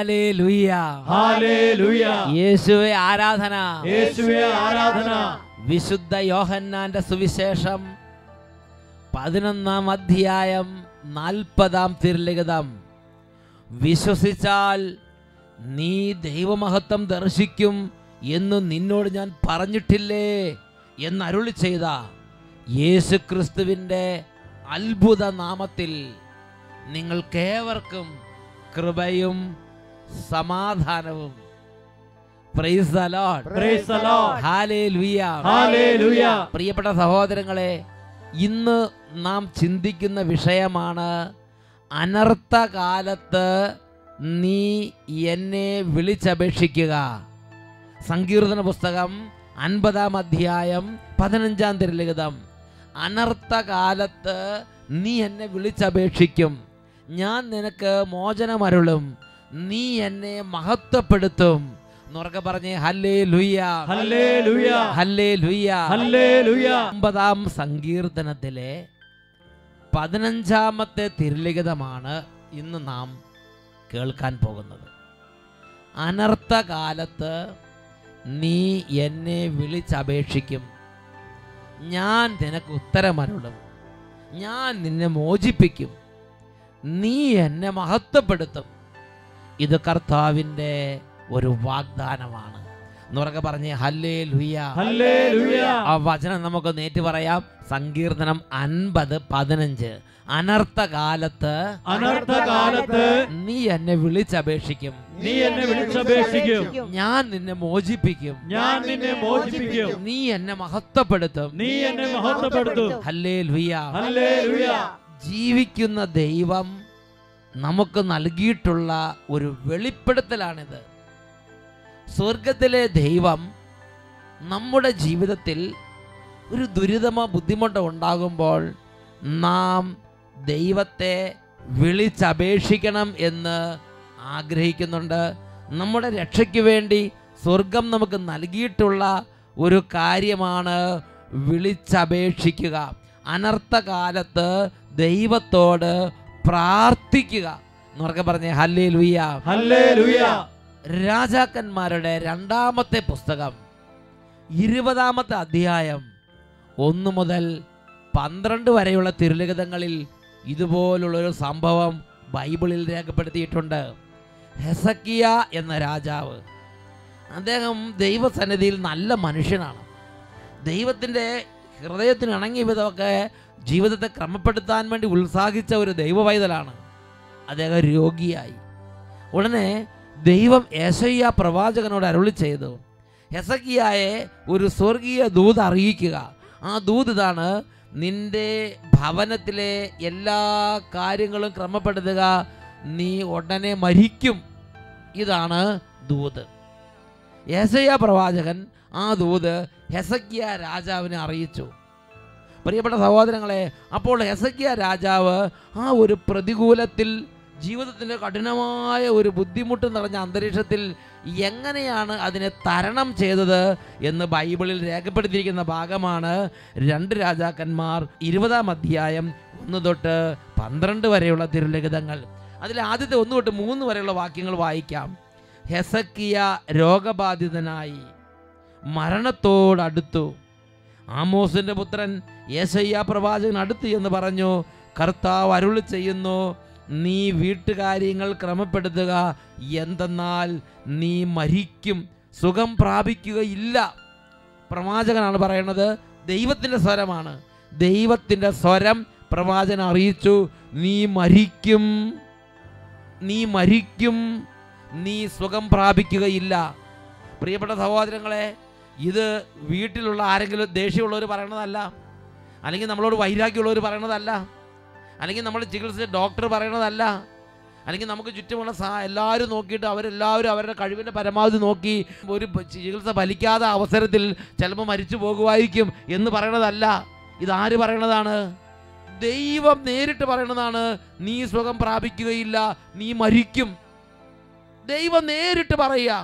Hallelujah hallelujah യേശുവെ ആരാധന യേശുവേ ആരാധന വിശുദ്ധ യോഹന്നാന്റെ സുവിശേഷം പതിനൊന്നാം അധ്യായം നാൽപ്പതാം തിരുലിഖിതം വിശ്വസിച്ചാൽ നീ ദൈവമഹത്വം ദർശിക്കും എന്ന് നിന്നോട് ഞാൻ പറഞ്ഞിട്ടില്ലേ എന്ന് അരുളി ചെയ്ത യേശു ക്രിസ്തുവിൻ്റെ അത്ഭുത നാമത്തിൽ നിങ്ങൾക്കേവർക്കും കൃപയും സമാധാനവും praise the Lord Praise the Lord. Hallelujah hallelujah പ്രിയപ്പെട്ട സഹോദരങ്ങളെ ഇന്ന് നാം ചിന്തിക്കുന്ന വിഷയമാണ് അനർത്ഥകാലത്ത് നീ എന്നെ വിളിച്ചപേക്ഷിക്കുക സങ്കീർത്തന പുസ്തകം അൻപതാം അധ്യായം പതിനഞ്ചാം തിരലിഖിതം അനർത്ഥകാലത്ത് നീ എന്നെ വിളിച്ചപേക്ഷിക്കും ഞാൻ നിനക്ക് മോചനമരുളും നീ എന്നെ മഹത്വപ്പെടുത്തും എന്നുറക്കെ പറഞ്ഞേ ഹല്ലേ ലുയ്യ ഹല്ലേലൂയ ഹല്ലേ ലുയ്യ ഹല്ലേലൂയ ഒമ്പതാം സങ്കീർത്തനത്തിലെ പതിനഞ്ചാമത്തെ തിരുലിഖിതമാണ് ഇന്ന് നാം കേൾക്കാൻ പോകുന്നത് അനർത്ഥകാലത്ത് നീ എന്നെ വിളിച്ചപേക്ഷിക്കും ഞാൻ നിനക്ക് ഉത്തരമരുളും ഞാൻ നിന്നെ മോചിപ്പിക്കും നീ എന്നെ മഹത്വപ്പെടുത്തും ഇത് കർത്താവിൻ്റെ ഒരു വാഗ്ദാനമാണ് എന്നുറക്കെ പറഞ്ഞേ ഹല്ലേ ലുയ്യ ഹല്ലേലൂയ ആ വചനം നമുക്ക് നേറ്റ് പറയാം സങ്കീർത്തനം അൻപത് പതിനഞ്ച് അനർത്ഥകാലത്ത് അനർത്ഥകാലത്ത് നീ എന്നെ വിളിച്ചപേക്ഷിക്കും നീ എന്നെ വിളിച്ചപേക്ഷിക്കും ഞാൻ നിന്നെ മോചിപ്പിക്കും ഞാൻ നിന്നെ മോചിപ്പിക്കും നീ എന്നെ മഹത്വപ്പെടുത്തും നീ എന്നെ മഹത്വപ്പെടുത്തും ഹല്ലേ ലുയ്യ ഹല്ലേലൂയ ജീവിക്കുന്ന ദൈവം നമുക്ക് നൽകിയിട്ടുള്ള ഒരു വെളിപ്പെടുത്തലാണിത് സ്വർഗത്തിലെ ദൈവം നമ്മുടെ ജീവിതത്തിൽ ഒരു ദുരിതമോ ബുദ്ധിമുട്ടോ ഉണ്ടാകുമ്പോൾ നാം ദൈവത്തെ വിളിച്ചപേക്ഷിക്കണം എന്ന് ആഗ്രഹിക്കുന്നുണ്ട് നമ്മുടെ രക്ഷയ്ക്ക് വേണ്ടി സ്വർഗം നമുക്ക് നൽകിയിട്ടുള്ള ഒരു കാര്യമാണ് വിളിച്ചപേക്ഷിക്കുക അനർത്ഥകാലത്ത് ദൈവത്തോട് പ്രാർത്ഥിക്കുക എന്നുറക്കെ പറഞ്ഞേ ഹല്ലേ ലുയ്യ ഹല്ലേലൂയ രാജാക്കന്മാരുടെ രണ്ടാമത്തെ പുസ്തകം ഇരുപതാമത്തെ അധ്യായം ഒന്ന് മുതൽ പന്ത്രണ്ട് വരെയുള്ള തിരുലിഖിതങ്ങളിൽ ഇതുപോലുള്ളൊരു സംഭവം ബൈബിളിൽ രേഖപ്പെടുത്തിയിട്ടുണ്ട് ഹെസക്കിയ എന്ന രാജാവ് അദ്ദേഹം ദൈവസന്നിധിയിൽ നല്ല മനുഷ്യനാണ് ദൈവത്തിൻ്റെ ഹൃദയത്തിന് ഇണങ്ങിയ വിധമൊക്കെ ജീവിതത്തെ ക്രമപ്പെടുത്താൻ വേണ്ടി ഉത്സാഹിച്ച ഒരു ദൈവവൈതലാണ് അദ്ദേഹം രോഗിയായി ഉടനെ ദൈവം ഏശയ്യ പ്രവാചകനോട് അരുളി ചെയ്തു ഹെസക്കിയായെ ഒരു സ്വർഗീയ ദൂത് അറിയിക്കുക ആ ദൂത് ഇതാണ് നിന്റെ ഭവനത്തിലെ എല്ലാ കാര്യങ്ങളും ക്രമപ്പെടുത്തുക നീ ഉടനെ മരിക്കും ഇതാണ് ദൂത് ഏസയ്യ പ്രവാചകൻ ആ ദൂത് ഹെസക്കിയ രാജാവിനെ അറിയിച്ചു പ്രിയപ്പെട്ട സഹോദരങ്ങളെ അപ്പോൾ ഹെസക്കിയ രാജാവ് ആ ഒരു പ്രതികൂലത്തിൽ ജീവിതത്തിൻ്റെ കഠിനമായ ഒരു ബുദ്ധിമുട്ട് നിറഞ്ഞ അന്തരീക്ഷത്തിൽ എങ്ങനെയാണ് അതിനെ തരണം ചെയ്തത് എന്ന് ബൈബിളിൽ രേഖപ്പെടുത്തിയിരിക്കുന്ന ഭാഗമാണ് രണ്ട് രാജാക്കന്മാർ ഇരുപതാം അധ്യായം ഒന്ന് തൊട്ട് പന്ത്രണ്ട് വരെയുള്ള തിരുലിഖിതങ്ങൾ അതിൽ ആദ്യത്തെ ഒന്ന് തൊട്ട് മൂന്ന് വരെയുള്ള വാക്യങ്ങൾ വായിക്കാം ഹെസക്കിയ രോഗബാധിതനായി മരണത്തോടടുത്തു ആമോസിന്റെ പുത്രൻ യേശയ്യ പ്രവാചകൻ അടുത്ത് എന്ന് പറഞ്ഞു കർത്താവ് അരുളി ചെയ്യുന്നു നീ വീട്ടുകാര്യങ്ങൾ ക്രമപ്പെടുത്തുക എന്തെന്നാൽ നീ മരിക്കും സുഖം പ്രാപിക്കുകയില്ല പ്രവാചകനാണ് പറയുന്നത് ദൈവത്തിൻ്റെ സ്വരമാണ് ദൈവത്തിൻ്റെ സ്വരം പ്രവാചകൻ അറിയിച്ചു നീ മരിക്കും നീ മരിക്കും നീ സുഖം പ്രാപിക്കുകയില്ല പ്രിയപ്പെട്ട സഹോദരങ്ങളെ ഇത് വീട്ടിലുള്ള ആരെങ്കിലും ദേഷ്യമുള്ളവർ പറയണതല്ല അല്ലെങ്കിൽ നമ്മളോട് വൈരാഗ്യമുള്ളവർ പറയണതല്ല അല്ലെങ്കിൽ നമ്മൾ ചികിത്സിച്ച ഡോക്ടർ പറയണതല്ല അല്ലെങ്കിൽ നമുക്ക് ചുറ്റുമുള്ള സാ എല്ലാവരും നോക്കിയിട്ട് അവരെല്ലാവരും അവരുടെ കഴിവിൻ്റെ പരമാവധി നോക്കി ഒരു പ- ചികിത്സ ഫലിക്കാത്ത അവസരത്തിൽ ചിലപ്പോൾ മരിച്ചു പോകുമായിരിക്കും എന്ന് പറയണതല്ല ഇതാര് പറയണതാണ് ദൈവം നേരിട്ട് പറയണതാണ് നീ സുഖം പ്രാപിക്കുകയില്ല നീ മരിക്കും ദൈവം നേരിട്ട് പറയുക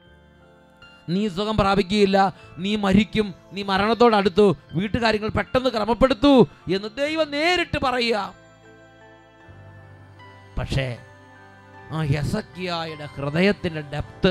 നീ സുഖം പ്രാപിക്കുകയില്ല നീ മരിക്കും നീ മരണത്തോടടുത്തു വീട്ടുകാര്യങ്ങൾ പെട്ടെന്ന് ക്രമപ്പെടുത്തൂ എന്ന് ദൈവം നേരിട്ട് പറയുക പക്ഷേ ആ ഹെസക്കിയായുടെ ഹൃദയത്തിൻ്റെ ഡെപ്ത്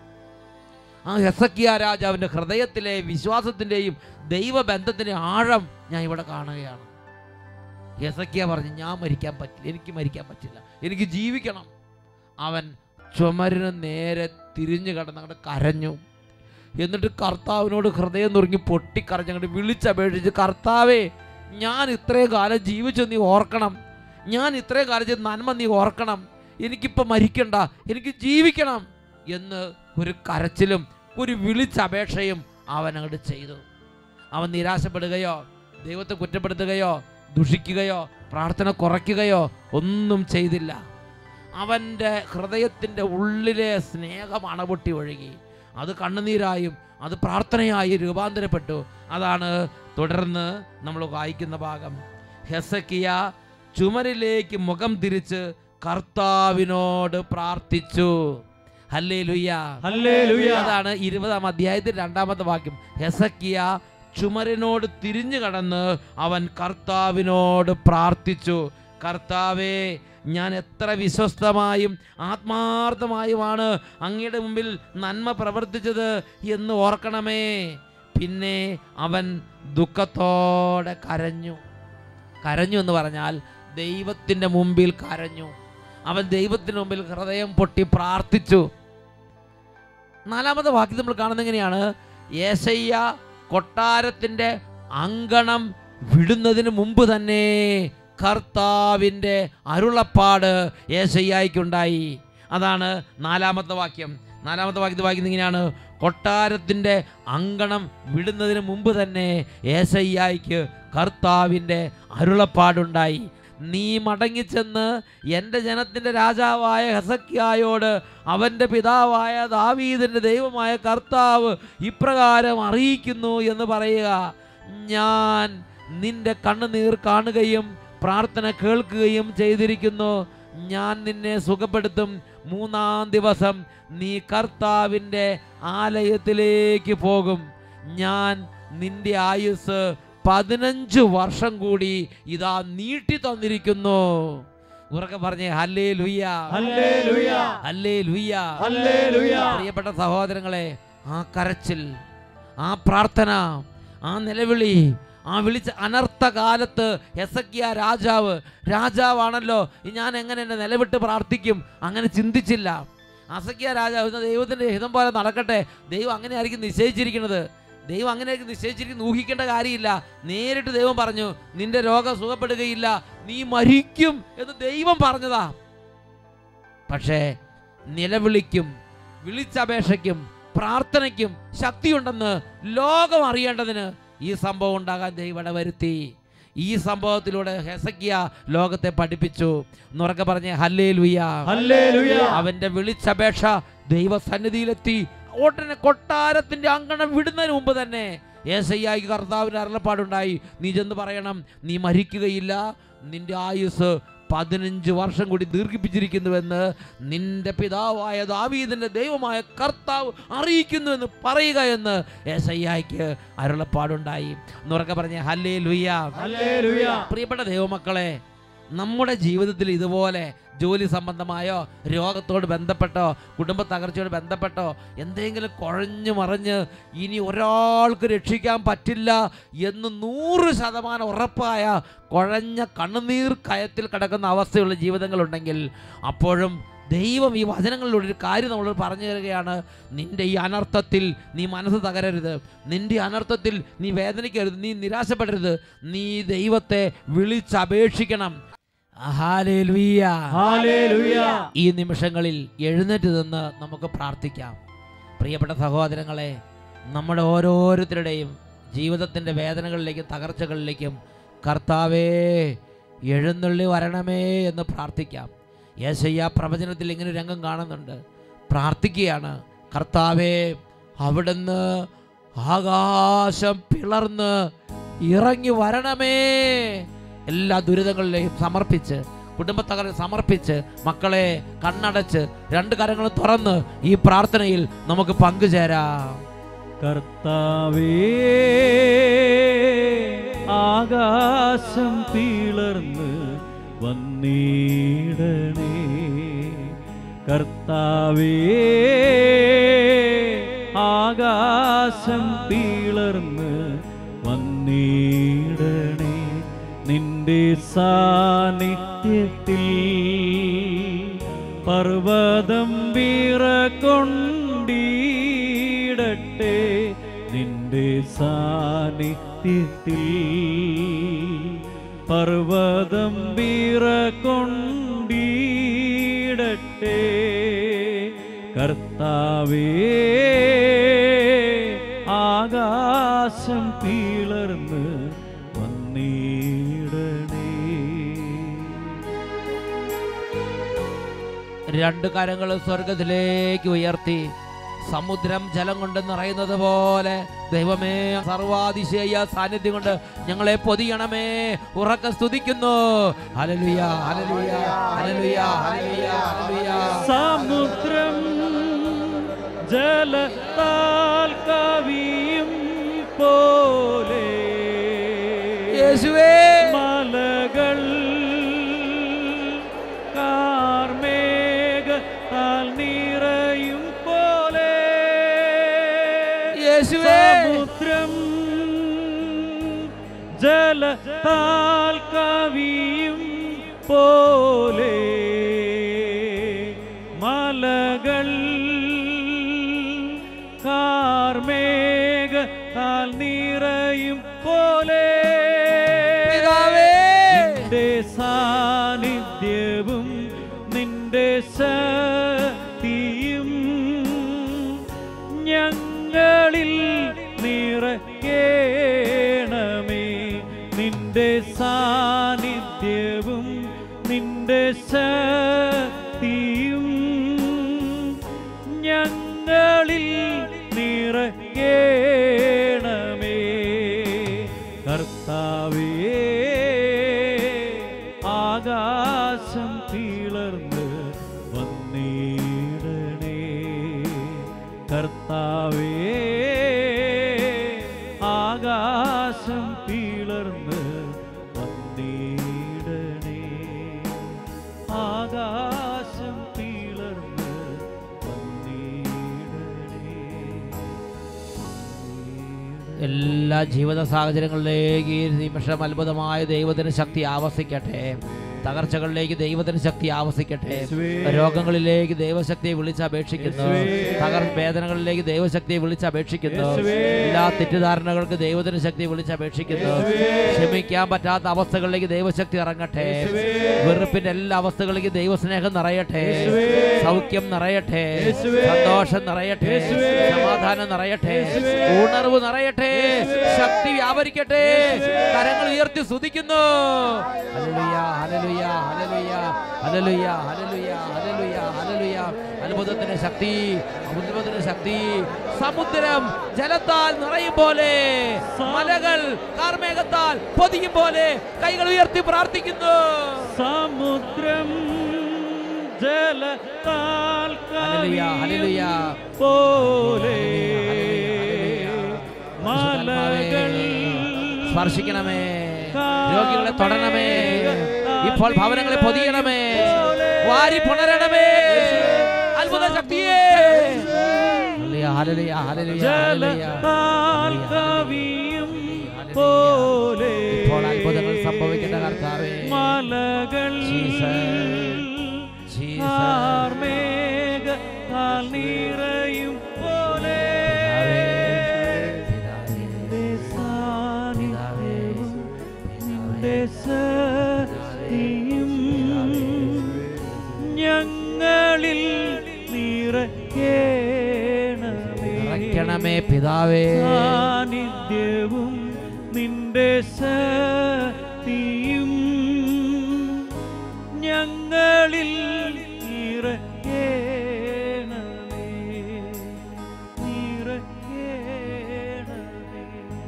ആ ഹെസക്കിയ രാജാവിൻ്റെ ഹൃദയത്തിലെ വിശ്വാസത്തിൻ്റെയും ദൈവബന്ധത്തിൻ്റെ ആഴം ഞാൻ ഇവിടെ കാണുകയാണ് ഹെസക്കിയ പറഞ്ഞു ഞാൻ മരിക്കാൻ പറ്റില്ല എനിക്ക് മരിക്കാൻ പറ്റില്ല എനിക്ക് ജീവിക്കണം അവൻ ചുമരിന് നേരെ തിരിഞ്ഞു കിടന്ന് അങ്ങോട്ട് കരഞ്ഞു എന്നിട്ട് കർത്താവിനോട് ഹൃദയം നുറുങ്ങി പൊട്ടിക്കരഞ്ഞങ്ങോട്ട് വിളിച്ചപേക്ഷിച്ച് കർത്താവേ ഞാൻ ഇത്രയും കാലം ജീവിച്ചു നീ ഓർക്കണം ഞാൻ ഇത്രയും കാലം ചെയ്ത് നന്മ നീ ഓർക്കണം എനിക്കിപ്പോൾ മരിക്കണ്ട എനിക്ക് ജീവിക്കണം എന്ന് ഒരു കരച്ചിലും ഒരു വിളിച്ചപേക്ഷയും അവൻ അങ്ങോട്ട് ചെയ്തു അവൻ നിരാശപ്പെടുകയോ ദൈവത്തെ കുറ്റപ്പെടുത്തുകയോ ദുഷിക്കുകയോ പ്രാർത്ഥന കുറയ്ക്കുകയോ ഒന്നും ചെയ്തില്ല അവൻ്റെ ഹൃദയത്തിൻ്റെ ഉള്ളിലെ സ്നേഹം അണപൊട്ടി ഒഴുകി അത് കണ്ണുനീരായും അത് പ്രാർത്ഥനയായി രൂപാന്തരപ്പെട്ടു അതാണ് തുടർന്ന് നമ്മൾ വായിക്കുന്ന ഭാഗം ഹെസക്കിയ ചുമരിലേക്ക് മുഖം തിരിച്ച് കർത്താവിനോട് പ്രാർത്ഥിച്ചു ഹല്ലേ ഹല്ലേലൂയ. അതാണ് ഇരുപതാം അധ്യായത്തിൽ രണ്ടാമത്തെ വാക്യം ഹെസക്കിയ ചുമരിനോട് തിരിഞ്ഞു കടന്ന് അവൻ കർത്താവിനോട് പ്രാർത്ഥിച്ചു കർത്താവേ ഞാൻ എത്ര വിശ്വസ്തമായും ആത്മാർത്ഥമായുമാണ് അങ്ങയുടെ മുമ്പിൽ നന്മ പ്രവർത്തിച്ചത് എന്ന് ഓർക്കണമേ പിന്നെ അവൻ ദുഃഖത്തോടെ കരഞ്ഞു കരഞ്ഞു എന്ന് പറഞ്ഞാൽ ദൈവത്തിൻ്റെ മുമ്പിൽ കരഞ്ഞു അവൻ ദൈവത്തിന് മുമ്പിൽ ഹൃദയം പൊട്ടി പ്രാർത്ഥിച്ചു നാലാമത്തെ വാക്യം നമ്മൾ കാണുന്നത് എങ്ങനെയാണ് ഏസയ്യ കൊട്ടാരത്തിൻ്റെ അങ്കണം വിടുന്നതിന് മുമ്പ് തന്നെ കർത്താവിൻ്റെ അരുളപ്പാട് ഏസയ്യായിക്കുണ്ടായി അതാണ് നാലാമത്തെ വാക്യം നാലാമത്തെ വാക്യത്തിൽ വായിക്കുന്നത് ഇങ്ങനെയാണ് കൊട്ടാരത്തിൻ്റെ അങ്കണം വിടുന്നതിന് മുമ്പ് തന്നെ ഏസയ്യായിക്ക് കർത്താവിൻ്റെ അരുളപ്പാടുണ്ടായി നീ മടങ്ങിച്ചെന്ന് എൻ്റെ ജനത്തിൻ്റെ രാജാവായ ഹസക്കിയായോട് അവൻ്റെ പിതാവായ ദാവീദിൻ്റെ ദൈവമായ കർത്താവ് ഇപ്രകാരം അറിയിക്കുന്നു എന്ന് പറയുക ഞാൻ നിന്റെ കണ്ണുനീർ കാണുകയും പ്രാർത്ഥന കേൾക്കുകയും ചെയ്തിരിക്കുന്നു ഞാൻ നിന്നെ സുഖപ്പെടുത്തും മൂന്നാം ദിവസം നീ കർത്താവിൻ്റെ ആലയത്തിലേക്ക് പോകും ഞാൻ നിന്റെ ആയുസ് പതിനഞ്ച് വർഷം കൂടി ഇതാ നീട്ടി തന്നിരിക്കുന്നു ഉറക്കെ പറഞ്ഞേ ഹല്ലേ ലുയ്യ ഹല്ലേലൂയ. ഹല്ലേ ലുയ്യ ഹല്ലേലൂയ. പ്രിയപ്പെട്ട സഹോദരങ്ങളെ ആ കരച്ചിൽ ആ പ്രാർത്ഥന ആ നിലവിളി ആ വിളിച്ച അനർത്ഥ കാലത്ത് എസക്കിയ രാജാവ് രാജാവാണല്ലോ ഈ ഞാൻ എങ്ങനെ എൻ്റെ നിലവിട്ട് പ്രാർത്ഥിക്കും അങ്ങനെ ചിന്തിച്ചില്ല അസക്കിയ രാജാവ് ഇന്ന് ദൈവത്തിൻ്റെ ഹിതം പോലെ നടക്കട്ടെ ദൈവം അങ്ങനെ ആയിരിക്കും നിശ്ചയിച്ചിരിക്കുന്നത് ദൈവം അങ്ങനെയായിരിക്കും നിശ്ചയിച്ചിരിക്കുന്നത് ഊഹിക്കേണ്ട കാര്യമില്ല നേരിട്ട് ദൈവം പറഞ്ഞു നിന്റെ രോഗം സുഖപ്പെടുകയില്ല നീ മരിക്കും എന്ന് ദൈവം പറഞ്ഞതാ പക്ഷേ നിലവിളിക്കും വിളിച്ചപേക്ഷയ്ക്കും പ്രാർത്ഥനയ്ക്കും ശക്തിയുണ്ടെന്ന് ലോകം അറിയേണ്ടതിന് ഈ സംഭവം ഉണ്ടാകാൻ ദൈവം ഇടവരുത്തി ഈ സംഭവത്തിലൂടെ ഹെസക്കിയ ലോകത്തെ പഠിപ്പിച്ചു എന്നുറക്കെ പറഞ്ഞ ഹല്ലേ ലുയ്യ ഹല്ലേലൂയ. അവന്റെ വിളിച്ചപേക്ഷ ദൈവസന്നിധിയിലെത്തി ഉടനെ കൊട്ടാരത്തിന്റെ അങ്കണം വിടുന്നതിന് മുമ്പ് തന്നെ ഏസയ്യായി കർത്താവിന് അരുളപ്പാടുണ്ടായി നീ ചെന്ന് പറയണം നീ മരിക്കുകയില്ല നിന്റെ ആയുസ് പതിനഞ്ച് വർഷം കൂടി ദീർഘിപ്പിച്ചിരിക്കുന്നുവെന്ന് നിന്റെ പിതാവായ ദാവീദിന്റെ ദൈവമായ കർത്താവ് അറിയിക്കുന്നുവെന്ന് പറയുക എന്ന് ഏസയ്യായിക്ക് അരുളപ്പാടുണ്ടായി എന്നുറക്കെ പറഞ്ഞ ഹല്ലേ ലുയ്യ ഹല്ലേലൂയ. പ്രിയപ്പെട്ട ദൈവമക്കളെ നമ്മുടെ ജീവിതത്തിൽ ഇതുപോലെ ജോലി സംബന്ധമായോ രോഗത്തോട് ബന്ധപ്പെട്ടോ കുടുംബ തകർച്ചയോട് ബന്ധപ്പെട്ടോ എന്തെങ്കിലും കുഴഞ്ഞു മറിഞ്ഞ് ഇനി ഒരാൾക്ക് രക്ഷിക്കാൻ പറ്റില്ല എന്ന് നൂറ് ശതമാനം ഉറപ്പായ കുഴഞ്ഞ കണ്ണുനീർ കയത്തിൽ കിടക്കുന്ന അവസ്ഥയുള്ള ജീവിതങ്ങളുണ്ടെങ്കിൽ അപ്പോഴും ദൈവം ഈ വചനങ്ങളിലൂടെ ഒരു കാര്യം നമ്മളോട് പറഞ്ഞു തരികയാണ് നിന്റെ ഈ അനർത്ഥത്തിൽ നീ മനസ്സ് തകരരുത് നിന്റെ അനർത്ഥത്തിൽ നീ വേദനിക്കരുത് നീ നിരാശപ്പെടരുത് നീ ദൈവത്തെ വിളിച്ചപേക്ഷിക്കണം ഹാലേലുയ്യ. ഹല്ലേലൂയ. ഈ നിമിഷങ്ങളിൽ എഴുന്നേറ്റ് നിന്ന് നമുക്ക് പ്രാർത്ഥിക്കാം പ്രിയപ്പെട്ട സഹോദരങ്ങളെ നമ്മുടെ ഓരോരുത്തരുടെയും ജീവിതത്തിൻ്റെ വേദനകളിലേക്കും തകർച്ചകളിലേക്കും കർത്താവേ എഴുന്നള്ളി വരണമേ എന്ന് പ്രാർത്ഥിക്കാം യേശയ്യ പ്രവചനത്തിൽ ഇങ്ങനെ ഒരു രംഗം കാണുന്നുണ്ട് പ്രാർത്ഥിക്കുകയാണ് കർത്താവേ അവിടുന്ന് ആകാശം പിളർന്ന് ഇറങ്ങി വരണമേ എല്ലാ ദുരിതങ്ങളിലെയും സമർപ്പിച്ച് കുടുംബത്തകരെ സമർപ്പിച്ച് മക്കളെ കണ്ണടച്ച് രണ്ട് കരങ്ങളും തുറന്ന് ഈ പ്രാർത്ഥനയിൽ നമുക്ക് പങ്കുചേരാം കർത്താവേ ആകാശം പിളർന്ന് വന്നിടണേ കർത്താവേ ആകാശം പിളർന്ന് വന്നിടണേ നിന്റെ സാന്നിധ്യത്തിൽ പർവ്വതം വിറകൊണ്ടിടട്ടെ നിന്റെ സാന്നിധ്യത്തിൽ പർവ്വതം വിറകൊണ്ടിടട്ടെ കർത്താവേ ആകാശം പിളർന്ന് വന്നിടണേ രണ്ട് കരങ്ങൾ സ്വർഗത്തിലേക്ക് ഉയർത്തി സമുദ്രം ജലം കൊണ്ട് നിറയുന്നത് പോലെ ദൈവമേ സർവാതിശയ സാന്നിധ്യം കൊണ്ട് ഞങ്ങളെ പൊതിയണമേ ഉറക്ക സ്തുതിക്കുന്നു hallelujah hallelujah hallelujah hallelujah hallelujah സമുദ്രം ജലത്താൽ കവിയും പോലെ യേശുവേ മലകൾ കാർമേഘത്താൽ നിറയും പോലെ യേശുവേ സമുദ്രം ജലത്താൽ കവിയും പോലെ മലകൾ കാർമേഘത്താൽ നിറയും പോലെ പിതാവേ നിന്റെ സാന്നിധ്യവും നിന്റെ ശക്തിയും ഞങ്ങളിൽ നിറയ്ക്കണമേ നിന്റെ സാന്നിധ്യവും നിന്റെ ശക്തിയും ഞങ്ങളിൽ നിറയ്ക്കണമേ കർത്താവേ ആകാശം പിളർന്ന് വന്നിടണേ കർത്താവേ ആകാശം പിളർന്ന് വന്നിടണേ ആകാശം പിളർന്ന് വന്നിടണേ എല്ലാ ജീവിത സാഹചര്യങ്ങളിലേക്ക് ഈ നിമിഷം അത്ഭുതമായ ദൈവത്തിന് ശക്തി ആവസിക്കട്ടെ തകർച്ചകളിലേക്ക് ദൈവത്തിന് ശക്തി ആവസിക്കട്ടെ യേശുവേ. രോഗങ്ങളിലേക്ക് ദൈവശക്തിയെ വിളിച്ചപേക്ഷിക്കുന്നു യേശുവേ. തകർ വേദനകളിലേക്ക് ദൈവശക്തിയെ വിളിച്ചപേക്ഷിക്കുന്നു യേശുവേ. എല്ലാ തെറ്റിദ്ധാരണകൾക്ക് ദൈവത്തിന് ശക്തി വിളിച്ചപേക്ഷിക്കുന്നു യേശുവേ. ക്ഷമിക്കാൻ പറ്റാത്ത അവസ്ഥകളിലേക്ക് ദൈവശക്തി ഇറങ്ങട്ടെ യേശുവേ. വെറുപ്പിന്റെ എല്ലാ അവസ്ഥകളിലേക്ക് ദൈവസ്നേഹം നിറയട്ടെ യേശുവേ. സൗഖ്യം നിറയട്ടെ യേശുവേ. സന്തോഷം നിറയട്ടെ യേശുവേ. സമാധാനം നിറയട്ടെ യേശുവേ. ഉണർവ് നിറയട്ടെ യേശുവേ. ശക്തി വ്യാപരിക്കട്ടെ യേശുവേ. കരങ്ങൾ ഉയർത്തി സ്തുതിക്കുന്നു hallelujah hallelujah hallelujah hallelujah hallelujah hallelujah hallelujah അത്ഭുതത്തിന്റെ ശക്തി അത്ഭുതത്തിന്റെ ശക്തി സമുദ്രം ജലത്താൽ നിറയും പോലെ മലകൾ കാർമേഘത്താൽ പൊതിയും പോലെ കൈകൾ ഉയർത്തി പ്രാർത്ഥിക്കുന്നു സമുദ്രം ജലത്താൽ ഹല്ലേലൂയ, ഹല്ലേലൂയ. കവിയും പോലെ മലകൾ സ്പർശിക്കണമേ രോഗികളെ തൊടണമേ ഇപ്പോൾ ഭവനങ്ങളെ പൊതിയണമേ വാരി പുണരണമേ അത്ഭുത ശക്തിയേ ഹല്ലേലൂയ, ഹല്ലേലൂയ, ഹല്ലേലൂയ, ഹല്ലേലൂയ. ജലത്താൽ കവിയും പോലെ ഇപ്പോൾ അത്ഭുതങ്ങൾ സംഭവിക്കേണ്ട കർത്താവേ മലകൾ ജീസസ്, ജീസസ്. കാർമേഘത്താൽ നിറയും പോലെ പിതാവേ, നിന്റെ സാന്നിധ്യവും നിന്റെ ശക്തിയും ഞങ്ങളിൽ നിറയ്ക്കണമേ നിറയ്ക്കണമേ പിതാവേ സാന്നിധ്യവും നിന്റെ ശക്തിയും ഞങ്ങളിൽ നിറയ്ക്കണമേ നിറയ്ക്കണമേ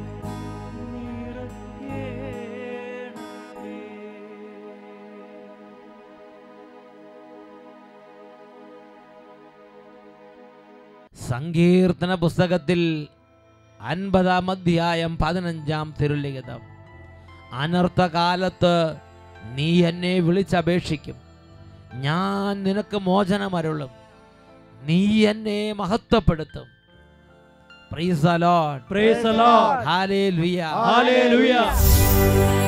നിറയ്ക്കണമേ സങ്കീർത്തന പുസ്തകത്തിൽ അൻപതാം അധ്യായം പതിനഞ്ചാം തിരുലിഖിതം അനർത്ഥകാലത്ത് നീ എന്നെ വിളിച്ചപേക്ഷിക്കും ഞാൻ നിനക്ക് മോചനമരുളും നീ എന്നെ മഹത്വപ്പെടുത്തും Praise the Lord. Praise the Lord. Hallelujah. Hallelujah.